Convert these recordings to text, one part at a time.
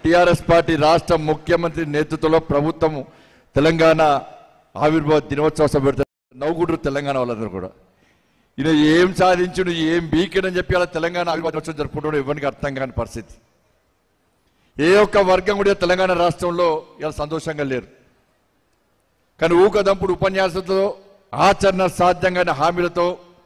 TRS party రాష్ట్ర ముఖ్యమంత్రి నేతృత్వంలో ప్రభుత్వం తెలంగాణ ఆవిర్భావ దినోత్సవ సభ పెడతారు నవ్వుకుంటారు తెలంగాణ వాళ్ళందరూ కూడా ఈయన ఏం సాధించుడు ఏం బీకిడని చెప్పి అలా తెలంగాణ ఆవిర్భావ దినోత్సవం జరుపుకుంటాడు ఎవరికి అర్థం కాని పరిస్థితి ఏ ఒక్క వర్గం కూడా తెలంగాణ రాష్ట్రంలో ఇలా సంతోషంగా లేరు కానీ ఊకదంపుడు ఉపన్యాసంతో ఆచరణ సాధ్యంగా హామీలతో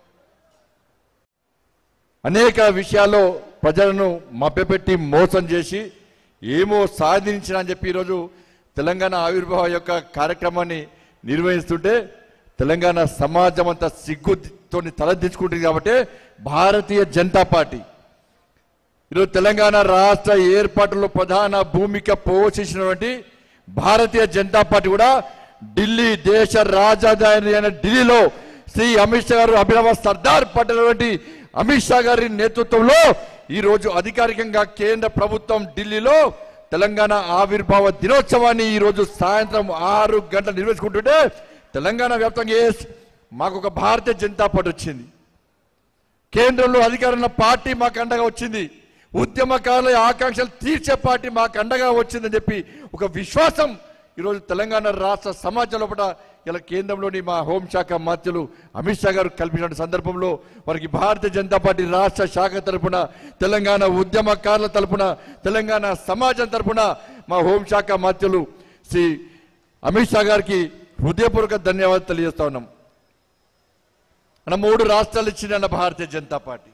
అనేక విషయాల్లో ప్రజలను మభ్యపెట్టి మోసం చేసి ఏమో సాధించిన అని చెప్పి ఈరోజు తెలంగాణ ఆవిర్భావ యొక్క కార్యక్రమాన్ని నిర్వహిస్తుంటే తెలంగాణ సమాజం అంతా సిగ్గుతో తలదించుకుంటుంది కాబట్టి భారతీయ జనతా పార్టీ ఈరోజు తెలంగాణ రాష్ట్ర ఏర్పాటులో ప్రధాన భూమిక పోషించినటువంటి భారతీయ జనతా పార్టీ కూడా ఢిల్లీ దేశ రాజధాని అయిన ఢిల్లీలో శ్రీ అమిత్ షా గారు అభినవ సర్దార్ పట్టినటువంటి అమిత్ షా గారి నేతృత్వంలో ఈ రోజు అధికారికంగా కేంద్ర ప్రభుత్వం ఢిల్లీలో తెలంగాణ ఆవిర్భావ దినోత్సవాన్ని ఈ రోజు సాయంత్రం ఆరు గంటలు నిర్వహించుకుంటుంటే తెలంగాణ వ్యాప్తంగా ఏ- మాకు ఒక భారతీయ జనతా పార్టీ వచ్చింది కేంద్రంలో అధికారంలో పార్టీ మాకు అండగా వచ్చింది ఉద్యమకారుల ఆకాంక్షలు తీర్చే పార్టీ మాకు అండగా వచ్చిందని చెప్పి ఒక విశ్వాసం ఈరోజు తెలంగాణ రాష్ట్ర సమాజం లోపల ఇలా కేంద్రంలోని మా హోంశాఖ మంత్రులు అమిత్ షా గారు కల్పించిన సందర్భంలో వారికి భారతీయ జనతా పార్టీ రాష్ట్ర శాఖ తరపున తెలంగాణ ఉద్యమకారుల తరపున తెలంగాణ సమాజం తరపున మా హోంశాఖ మంత్రులు శ్రీ అమిత్ షా గారికి హృదయపూర్వక ధన్యవాదాలు తెలియజేస్తా ఉన్నాం మన మూడు రాష్ట్రాలు ఇచ్చిన భారతీయ జనతా పార్టీ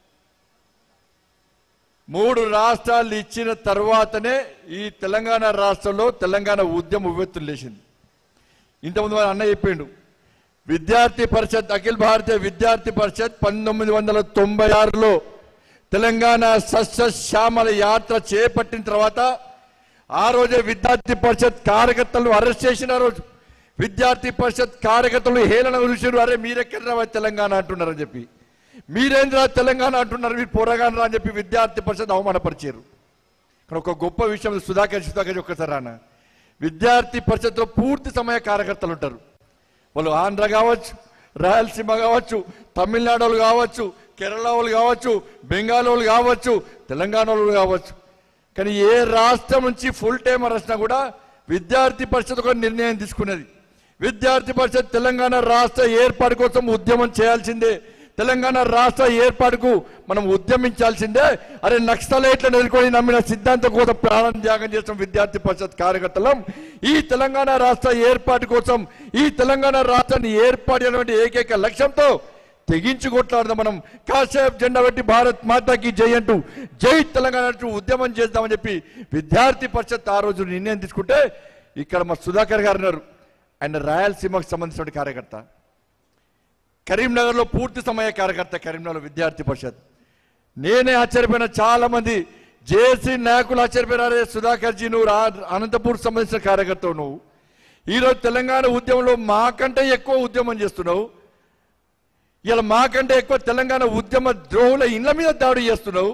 మూడు రాష్ట్రాలు ఇచ్చిన తర్వాతనే ఈ తెలంగాణ రాష్ట్రంలో తెలంగాణ ఉద్యమ ఉవ్వెత్తులు లేచింది ఇంతకుముందు మన అన్న చెప్పిండు విద్యార్థి పరిషత్ అఖిల భారతీయ విద్యార్థి పరిషత్ పంతొమ్మిది వందల తొంభై ఆరులో తెలంగాణ సస్యశ్యామల యాత్ర చేపట్టిన తర్వాత ఆ రోజే విద్యార్థి పరిషత్ కార్యకర్తలను అరెస్ట్ చేసిన రోజు విద్యార్థి పరిషత్ కార్యకర్తలు హేళన చూసారు అరే మీరెక్కడ తెలంగాణ అంటున్నారని చెప్పి మీరేంద్ర తెలంగాణ అంటున్నారు మీరు పోరగానరా అని చెప్పి విద్యార్థి పరిషత్ అవమానపరిచారు ఇక్కడ ఒక గొప్ప విషయం సుధాకర్ సుధాకర్ ఒక్కసారి అన్న విద్యార్థి పరిషత్లో పూర్తి సమయ కార్యకర్తలు ఉంటారు వాళ్ళు ఆంధ్ర కావచ్చు రాయలసీమ కావచ్చు తమిళనాడు వాళ్ళు కావచ్చు కేరళ వాళ్ళు కావచ్చు బెంగాల్ వాళ్ళు కావచ్చు తెలంగాణ వాళ్ళు కావచ్చు కానీ ఏ రాష్ట్రం నుంచి ఫుల్ టైం వచ్చినా కూడా విద్యార్థి పరిషత్ ఒక నిర్ణయం తీసుకున్నది విద్యార్థి పరిషత్ తెలంగాణ రాష్ట్ర ఏర్పాటు కోసం ఉద్యమం చేయాల్సిందే తెలంగాణ రాష్ట్ర ఏర్పాటుకు మనం ఉద్యమించాల్సిందే అరే నక్సలైట్లను ఎదుర్కొని నమ్మిన సిద్ధాంతం కోసం ప్రాణం త్యాగం చేసిన విద్యార్థి పరిషత్ కార్యకర్తలం ఈ తెలంగాణ రాష్ట్ర ఏర్పాటు కోసం ఈ తెలంగాణ రాష్ట్రాన్ని ఏర్పాటు ఏకైక లక్ష్యంతో తెగించి కొట్లాడదాం మనం కాసేపు జెండా పెట్టి భారత్ మాతాకి జై అంటూ జై తెలంగాణ అంటూ ఉద్యమం చేద్దామని చెప్పి విద్యార్థి పరిషత్ ఆ రోజు నిర్ణయం తీసుకుంటే ఇక్కడ మా సుధాకర్ గారు ఉన్నారు ఆయన రాయలసీమకు సంబంధించిన కార్యకర్త కరీంనగర్లో పూర్తి సమయ కార్యకర్త కరీంనగర్ విద్యార్థి పరిషత్ నేనే ఆశ్చర్యపోయిన చాలా మంది జేసీ నాయకులు ఆశ్చర్యపోయినారే సుధాకర్ జీ నువ్వు రా- అనంతపూర్ సంబంధించిన కార్యకర్తవు నువ్వు ఈరోజు తెలంగాణ ఉద్యమంలో మాకంటే ఎక్కువ ఉద్యమం చేస్తున్నావు ఇలా మాకంటే ఎక్కువ తెలంగాణ ఉద్యమ ద్రోహుల ఇళ్ల మీద దాడి చేస్తున్నావు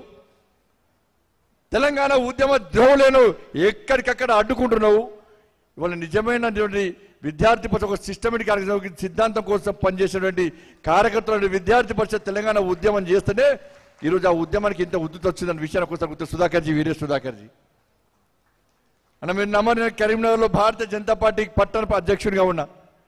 తెలంగాణ ఉద్యమ ద్రోహులను ఎక్కడికక్కడ అడ్డుకుంటున్నావు ఇవాళ నిజమైనటువంటి విద్యార్థి పరిషత్ ఒక సిస్టమేటిక్ కార్యక్రమం సిద్ధాంతం కోసం పనిచేసేటువంటి కార్యకర్తలు విద్యార్థి పరిషత్ తెలంగాణ ఉద్యమం చేస్తేనే ఈరోజు ఆ ఉద్యమానికి ఇంత ఉద్ధృతి వచ్చిందన్న విషయాన్ని ఒకసారి గుర్తు సుధాకర్జీ వీరే సుధాకర్జీ అన్న మీరు నమ్మని నేను కరీంనగర్లో భారతీయ జనతా పార్టీకి పట్టణ అధ్యక్షుడిగా ఉన్నా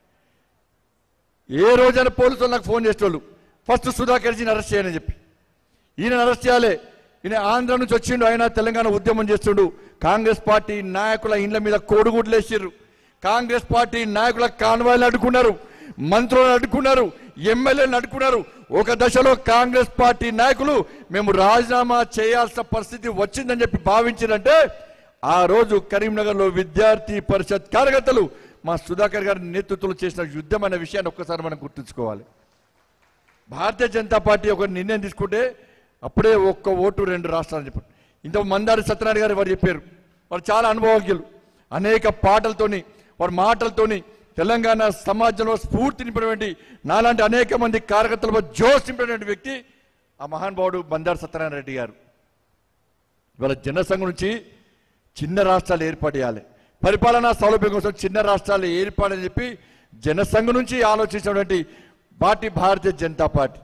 ఏ రోజైనా పోలీసులు నాకు ఫోన్ చేసేవాళ్ళు ఫస్ట్ సుధాకర్జీని అరెస్ట్ చేయని చెప్పి ఈయన అరెస్ట్ చేయాలి ఈయన ఆంధ్ర నుంచి వచ్చిండు ఆయన తెలంగాణ ఉద్యమం చేస్తుండు కాంగ్రెస్ పార్టీ నాయకుల ఇండ్ల మీద కోడిగుడ్లు వేసిర్రు కాంగ్రెస్ పార్టీ నాయకుల కాన్వాయిలు అడ్డుకున్నారు మంత్రులను అడ్డుకున్నారు ఎమ్మెల్యేలను అడ్డుకున్నారు ఒక దశలో కాంగ్రెస్ పార్టీ నాయకులు మేము రాజీనామా చేయాల్సిన పరిస్థితి వచ్చిందని చెప్పి భావించారంటే ఆ రోజు కరీంనగర్లో విద్యార్థి పరిషత్ కార్యకర్తలు మా సుధాకర్ గారి నేతృత్వంలో చేసిన యుద్ధం అనే విషయాన్ని ఒక్కసారి మనం గుర్తుంచుకోవాలి భారతీయ జనతా పార్టీ ఒక నిర్ణయం తీసుకుంటే అప్పుడే ఒక్క ఓటు రెండు రాష్ట్రాలు చెప్పారు ఇంత మందారి సత్యనారాయణ గారు వారు చెప్పారు వారు చాలా అనుభవజ్ఞులు అనేక పాటలతోని వారి మాటలతోని తెలంగాణ సమాజంలో స్ఫూర్తి నింపినటువంటి నాలాంటి అనేక మంది కార్యకర్తల జోస్ నింపినటువంటి వ్యక్తి ఆ మహానుభావుడు బందారు సత్యనారాయణ రెడ్డి గారు ఇవాళ జనసంఘం నుంచి చిన్న రాష్ట్రాలు ఏర్పాటు చేయాలి పరిపాలనా సౌలభ్యం కోసం చిన్న రాష్ట్రాలు ఏర్పాటని చెప్పి జనసంఘం నుంచి ఆలోచించినటువంటి పార్టీ భారతీయ జనతా పార్టీ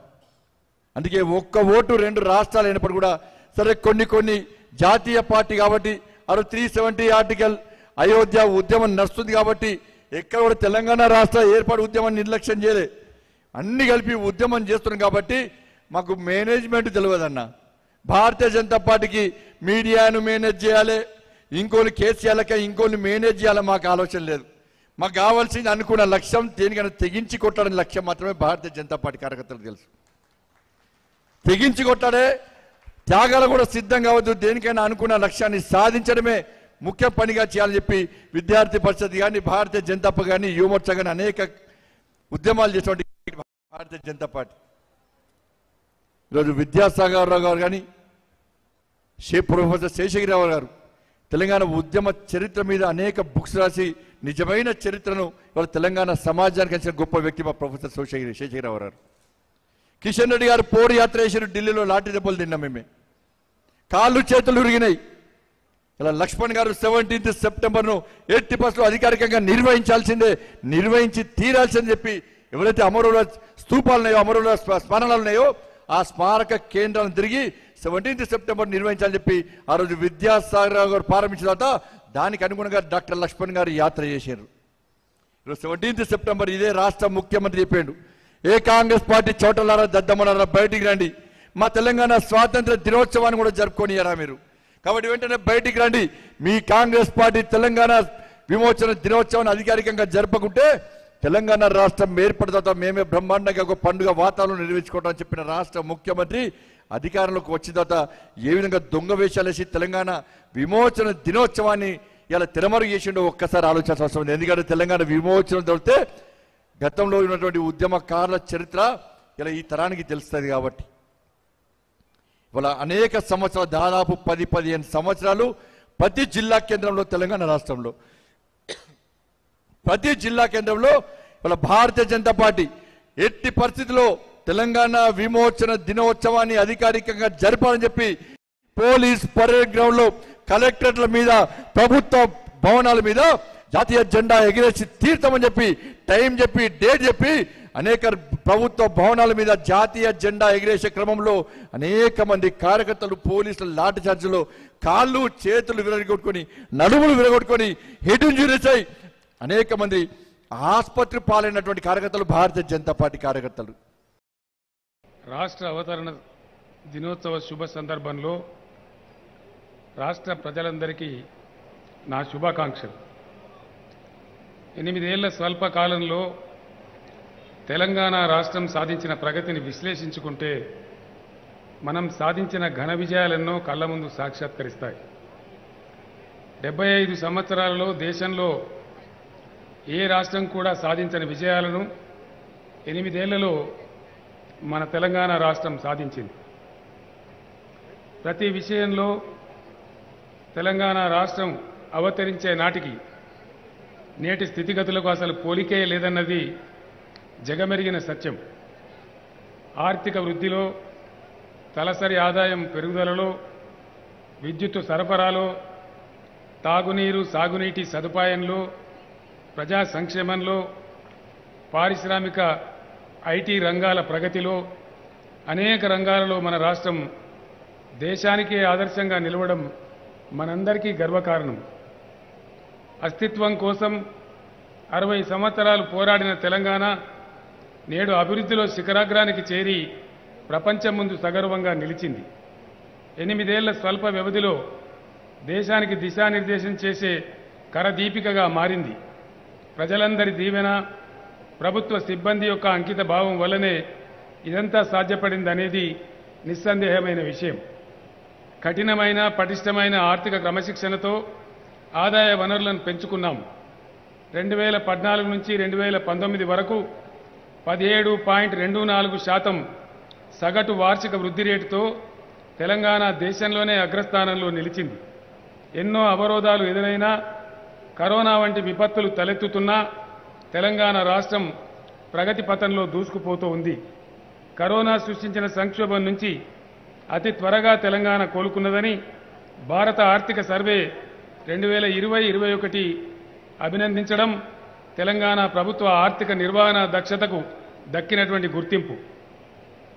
అందుకే ఒక్క ఓటు రెండు రాష్ట్రాలు అయినప్పుడు కూడా సరే కొన్ని కొన్ని జాతీయ పార్టీ కాబట్టి అరు త్రీ సెవెంటీ ఆర్టికల్ అయోధ్య ఉద్యమం నడుస్తుంది కాబట్టి ఎక్కడ కూడా తెలంగాణ రాష్ట్ర ఏర్పాటు ఉద్యమం నిర్లక్ష్యం చేయలే అన్ని కలిపి ఉద్యమం చేస్తున్నాం కాబట్టి మాకు మేనేజ్మెంట్ తెలియదన్న భారతీయ జనతా పార్టీకి మీడియాను మేనేజ్ చేయాలి ఇంకోని కేసీఆర్లకే ఇంకోని మేనేజ్ చేయాలి మాకు ఆలోచన లేదు మాకు కావాల్సింది అనుకున్న లక్ష్యం దేనికైనా తెగించి కొట్టడం లక్ష్యం మాత్రమే భారతీయ జనతా పార్టీ కార్యకర్తలకు తెలుసు తెగించి కొట్టాడే త్యాగాలు కూడా సిద్ధం కావద్దు దేనికైనా అనుకున్న లక్ష్యాన్ని సాధించడమే ముఖ్య పనిగా చేయాలని చెప్పి విద్యార్థి పరిషత్ కానీ భారతీయ జనతా పార్టీ కానీ యువమోర్చా కానీ అనేక ఉద్యమాలు చేసినటువంటి భారతీయ జనతా పార్టీ ఈరోజు విద్యాసాగర్ రావు గారు కానీ షే ప్రొఫెసర్ శేషగిరిరావు గారు తెలంగాణ ఉద్యమ చరిత్ర మీద అనేక బుక్స్ రాసి నిజమైన చరిత్రను ఇవాళ తెలంగాణ సమాజానికి అందించిన గొప్ప వ్యక్తి మా ప్రొఫెసర్ శేషగిరి శేషగిరిరావు గారు కిషన్ రెడ్డి గారు పోరు యాత్ర చేసిన ఢిల్లీలో లాఠీ దెబ్బలు తిన్నాం మేమే కాళ్ళు చేతులు ఉరిగినాయి ఇలా లక్ష్మణ్ గారు సెవెంటీన్త్ సెప్టెంబర్ను ఎయిటీ పర్సెంట్ అధికారికంగా నిర్వహించాల్సిందే నిర్వహించి తీరాల్సిందని చెప్పి ఎవరైతే అమరుల స్తూపాలు ఉన్నాయో అమరుల స్మ- స్మరణలు ఉన్నాయో ఆ స్మారక కేంద్రాలను తిరిగి సెవెంటీన్త్ సెప్టెంబర్ నిర్వహించాలని చెప్పి ఆ రోజు విద్యాసాగర్ గారు ప్రారంభించిన తర్వాత దానికి అనుగుణంగా డాక్టర్ లక్ష్మణ్ గారు యాత్ర చేశారు ఈరోజు సెవెంటీన్త్ సెప్టెంబర్ ఇదే రాష్ట్ర ముఖ్యమంత్రి చెప్పాడు ఏ కాంగ్రెస్ పార్టీ చోటలారా దద్దమ్మలారా బయటికి రండి మా తెలంగాణ స్వాతంత్ర దినోత్సవాన్ని కూడా జరుపుకోనియరా మీరు కాబట్టి వెంటనే బయటికి రండి మీ కాంగ్రెస్ పార్టీ తెలంగాణ విమోచన దినోత్సవాన్ని అధికారికంగా జరపకుంటే తెలంగాణ రాష్ట్రం ఏర్పడిన తర్వాత మేమే బ్రహ్మాండంగా ఒక పండుగ వాతావరణం నిర్వహించుకుంటాం అని చెప్పిన రాష్ట్ర ముఖ్యమంత్రి అధికారంలోకి వచ్చిన తర్వాత ఏ విధంగా దొంగ వేషాలు వేసి తెలంగాణ విమోచన దినోత్సవాన్ని ఇలా తిరమరుగు చేసిండో ఒక్కసారి ఆలోచించాల్సిన అవసరం ఉంది ఎందుకంటే తెలంగాణ విమోచన దొరికితే గతంలో ఉన్నటువంటి ఉద్యమకారుల చరిత్ర ఇలా ఈ తరానికి తెలుస్తుంది కాబట్టి ఇవాళ అనేక సంవత్సరాలు దాదాపు పది పదిహేను సంవత్సరాలు ప్రతి జిల్లా కేంద్రంలో తెలంగాణ రాష్ట్రంలో ప్రతి జిల్లా కేంద్రంలో ఇవాళ భారతీయ జనతా పార్టీ ఎట్టి పరిస్థితిలో తెలంగాణ విమోచన దినోత్సవాన్ని అధికారికంగా జరపాలని చెప్పి పోలీస్ పరేడ్ గ్రౌండ్ లో కలెక్టరేట్ల మీద ప్రభుత్వ భవనాల మీద జాతీయ జెండా ఎగిరేసి తీర్థమని చెప్పి టైం చెప్పి డేట్ చెప్పి అనేక ప్రభుత్వ భవనాల మీద జాతీయ జెండా ఎగిరేసే క్రమంలో అనేక మంది కార్యకర్తలు పోలీసులు లాఠీ చార్జీలో కాళ్ళు చేతులు విరగొట్టుకొని నడుములు విరగొట్టుకొని హెడ్ ఇంజురీస్ అయి అనేక మంది ఆసుపత్రి పాలైనటువంటి కార్యకర్తలు భారతీయ జనతా పార్టీ కార్యకర్తలు రాష్ట్ర అవతరణ దినోత్సవ శుభ సందర్భంలో రాష్ట్ర ప్రజలందరికీ నా శుభాకాంక్షలు ఎనిమిదేళ్ల స్వల్ప కాలంలో తెలంగాణ రాష్ట్రం సాధించిన ప్రగతిని విశ్లేషించుకుంటే మనం సాధించిన ఘన విజయాలెన్నో కళ్ళ ముందు సాక్షాత్కరిస్తాయి డెబ్బై ఐదు సంవత్సరాలలో దేశంలో ఏ రాష్ట్రం కూడా సాధించని విజయాలను ఎనిమిదేళ్లలో మన తెలంగాణ రాష్ట్రం సాధించింది ప్రతి విషయంలో తెలంగాణ రాష్ట్రం అవతరించే నాటికి నేటి స్థితిగతులకు అసలు పోలికే లేదన్నది జగమెరిగిన సత్యం ఆర్థిక వృద్ధిలో తలసరి ఆదాయం పెరుగుదలలో విద్యుత్తు సరఫరాలో తాగునీరు సాగునీటి సదుపాయంలో ప్రజా సంక్షేమంలో పారిశ్రామిక ఐటీ రంగాల ప్రగతిలో అనేక రంగాలలో మన రాష్ట్రం దేశానికే ఆదర్శంగా నిలవడం మనందరికీ గర్వకారణం అస్తిత్వం కోసం అరవై సంవత్సరాలు పోరాడిన తెలంగాణ నేడు అభివృద్ధిలో శిఖరాగ్రానికి చేరి ప్రపంచం ముందు సగర్వంగా నిలిచింది ఎనిమిదేళ్ల స్వల్ప వ్యవధిలో దేశానికి దిశానిర్దేశం చేసే కరదీపికగా మారింది ప్రజలందరి దీవెన ప్రభుత్వ సిబ్బంది యొక్క అంకిత భావం వల్లనే ఇదంతా సాధ్యపడిందనేది నిస్సందేహమైన విషయం కఠినమైన పటిష్టమైన ఆర్థిక క్రమశిక్షణతో ఆదాయ వనరులను పెంచుకున్నాం రెండు వేల పద్నాలుగు నుంచి రెండు వేల పంతొమ్మిది వరకు పదిహేడు పాయింట్ రెండు నాలుగు శాతం సగటు వార్షిక వృద్ధి రేటుతో తెలంగాణ దేశంలోనే అగ్రస్థానంలో నిలిచింది ఎన్నో అవరోధాలు ఎదురైనా కరోనా వంటి విపత్తులు తలెత్తుతున్నా తెలంగాణ రాష్ట్రం ప్రగతి పథంలో దూసుకుపోతూ ఉంది కరోనా సృష్టించిన సంక్షోభం నుంచి అతి త్వరగా తెలంగాణ కోలుకున్నదని భారత ఆర్థిక సర్వే రెండు వేల ఇరవై ఇరవై ఒకటి అభినందించడం తెలంగాణ ప్రభుత్వ ఆర్థిక నిర్వహణ దక్షతకు దక్కినటువంటి గుర్తింపు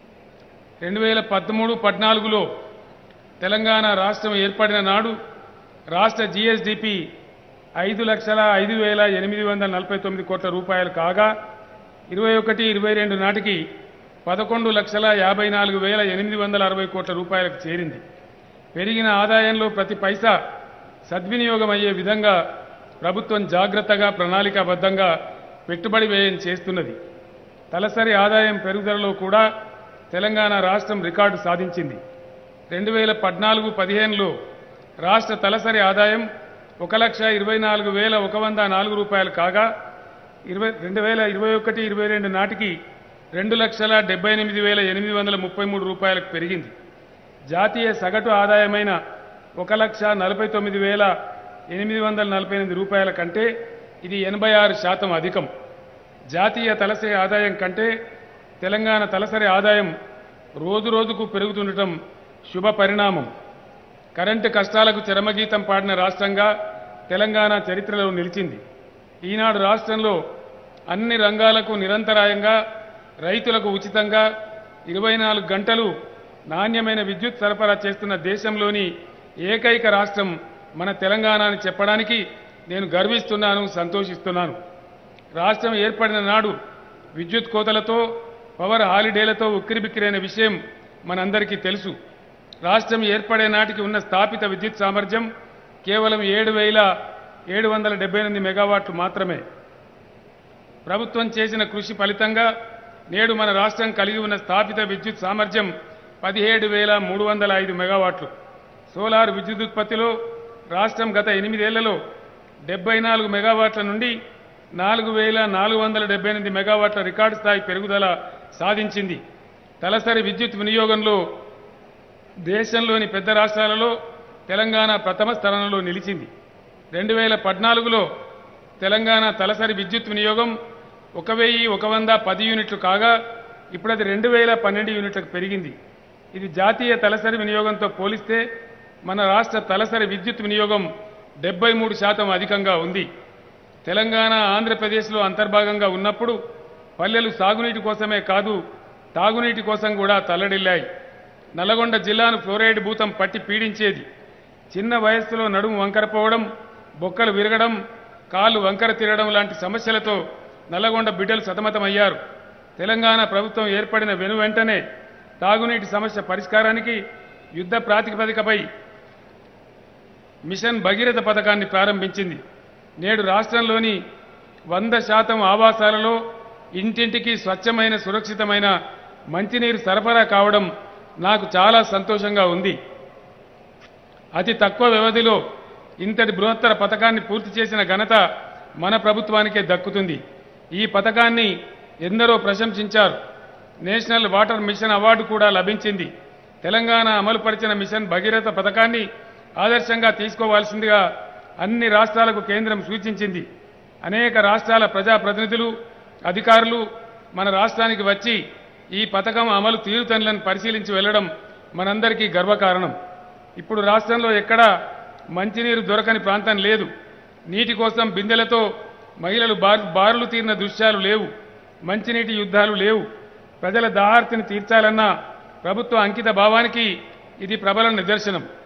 రెండు వేల పదమూడు పద్నాలుగులో తెలంగాణ రాష్ట్రం ఏర్పడిన నాడు రాష్ట్ర జీఎస్డిపి ఐదు లక్షల ఐదు వేల ఎనిమిది వందల నలభై తొమ్మిది కోట్ల రూపాయలు కాగా ఇరవై ఒకటి ఇరవై రెండు నాటికి పదకొండు లక్షల యాభై నాలుగు వేల ఎనిమిది వందల అరవై కోట్ల రూపాయలకు చేరింది పెరిగిన ఆదాయంలో ప్రతి పైసా సద్వినియోగం అయ్యే విధంగా ప్రభుత్వం జాగ్రత్తగా ప్రణాళికాబద్ధంగా పెట్టుబడి వ్యయం చేస్తున్నది తలసరి ఆదాయం పెరుగుదలలో కూడా తెలంగాణ రాష్ట్రం రికార్డు సాధించింది రెండు వేల పద్నాలుగు పదిహేనులో రాష్ట్ర తలసరి ఆదాయం ఒక లక్ష ఇరవై నాలుగు వేల ఒక వంద నాలుగు రూపాయలు కాగా ఇరవై రెండు వేల ఇరవై ఒకటి ఇరవై రెండు నాటికి రెండు లక్షల డెబ్బై ఎనిమిది వేల ఎనిమిది వందల ముప్పై మూడు రూపాయలకు పెరిగింది జాతీయ సగటు ఆదాయమైన ఒక లక్ష నలభై తొమ్మిది వేల ఎనిమిది వందల నలభై ఎనిమిది రూపాయల కంటే ఇది ఎనభై ఆరు శాతం అధికం జాతీయ తలసరి ఆదాయం కంటే తెలంగాణ తలసరి ఆదాయం రోజు రోజుకు పెరుగుతుండటం శుభ పరిణామం కరెంటు కష్టాలకు చరమగీతం పాడిన రాష్ట్రంగా తెలంగాణ చరిత్రలో నిలిచింది ఈనాడు రాష్ట్రంలో అన్ని రంగాలకు నిరంతరాయంగా రైతులకు ఉచితంగా ఇరవై నాలుగు గంటలు నాణ్యమైన విద్యుత్ సరఫరా చేస్తున్న దేశంలోని ఏకైక రాష్ట్రం మన తెలంగాణ అని చెప్పడానికి నేను గర్విస్తున్నాను సంతోషిస్తున్నాను రాష్ట్రం ఏర్పడిన నాడు విద్యుత్ కోతలతో పవర్ హాలిడేలతో ఉక్కిరిబిక్కిరైన విషయం మనందరికీ తెలుసు రాష్ట్రం ఏర్పడే నాటికి ఉన్న స్థాపిత విద్యుత్ సామర్థ్యం కేవలం ఏడు వేల ఏడు వందల డెబ్బై ఎనిమిది మెగావాట్లు మాత్రమే ప్రభుత్వం చేసిన కృషి ఫలితంగా నేడు మన రాష్ట్రం కలిగి ఉన్న స్థాపిత విద్యుత్ సామర్థ్యం పదిహేడు వేల మూడు వందల ఐదు మెగావాట్లు సోలార్ విద్యుత్ ఉత్పత్తిలో రాష్ట్రం గత ఎనిమిదేళ్లలో డెబ్బై నాలుగు మెగావాట్ల నుండి నాలుగు వేల నాలుగు వందల డెబ్బై ఎనిమిది మెగావాట్ల రికార్డు స్థాయి పెరుగుదల సాధించింది తలసరి విద్యుత్ వినియోగంలో దేశంలోని పెద్ద రాష్ట్రాలలో తెలంగాణ ప్రథమ స్థానంలో నిలిచింది రెండు వేల పద్నాలుగులో తెలంగాణ తలసరి విద్యుత్ వినియోగం ఒక వెయ్యి ఒక వంద పది యూనిట్లు కాగా ఇప్పుడు అది రెండు వేల పన్నెండు యూనిట్లకు పెరిగింది ఇది జాతీయ తలసరి వినియోగంతో పోలిస్తే మన రాష్ట్ర తలసరి విద్యుత్ వినియోగం డెబ్బై మూడు శాతం అధికంగా ఉంది తెలంగాణ ఆంధ్రప్రదేశ్లో అంతర్భాగంగా ఉన్నప్పుడు పల్లెలు సాగునీటి కోసమే కాదు తాగునీటి కోసం కూడా తల్లడిల్లాయి నల్లగొండ జిల్లాను ఫ్లోరైడ్ భూతం పట్టి పీడించేది చిన్న వయస్సులో నడుము వంకరపోవడం బొక్కలు విరగడం కాళ్ళు వంకర తిరగడం లాంటి సమస్యలతో నల్లగొండ బిడ్డలు సతమతమయ్యారు తెలంగాణ ప్రభుత్వం ఏర్పడిన వెను వెంటనే తాగునీటి సమస్య పరిష్కారానికి యుద్ధ ప్రాతిపదికపై మిషన్ భగీరథ పథకాన్ని ప్రారంభించింది నేడు రాష్ట్రంలోని వంద శాతం ఆవాసాలలో ఇంటింటికి స్వచ్ఛమైన సురక్షితమైన మంచినీరు సరఫరా కావడం నాకు చాలా సంతోషంగా ఉంది అతి తక్కువ వ్యవధిలో ఇంతటి బృహత్తర పథకాన్ని పూర్తి చేసిన ఘనత మన ప్రభుత్వానికే దక్కుతుంది ఈ పథకాన్ని ఎందరో ప్రశంసించారు నేషనల్ వాటర్ మిషన్ అవార్డు కూడా లభించింది తెలంగాణ అమలుపరిచిన మిషన్ భగీరథ పథకాన్ని ఆదర్శంగా తీసుకోవాల్సిందిగా అన్ని రాష్ట్రాలకు కేంద్రం సూచించింది అనేక రాష్ట్రాల ప్రజాప్రతినిధులు అధికారులు మన రాష్ట్రానికి వచ్చి ఈ పథకం అమలు తీరుతనులను పరిశీలించి వెళ్లడం మనందరికీ గర్వకారణం ఇప్పుడు రాష్ట్రంలో ఎక్కడా మంచినీరు దొరకని ప్రాంతం లేదు నీటి కోసం బిందెలతో మహిళలు బార్ బారులు తీరిన దృశ్యాలు లేవు మంచినీటి యుద్ధాలు లేవు ప్రజల దాహార్తిని తీర్చాలన్న ప్రభుత్వ అంకిత భావానికి ఇది ప్రబల నిదర్శనం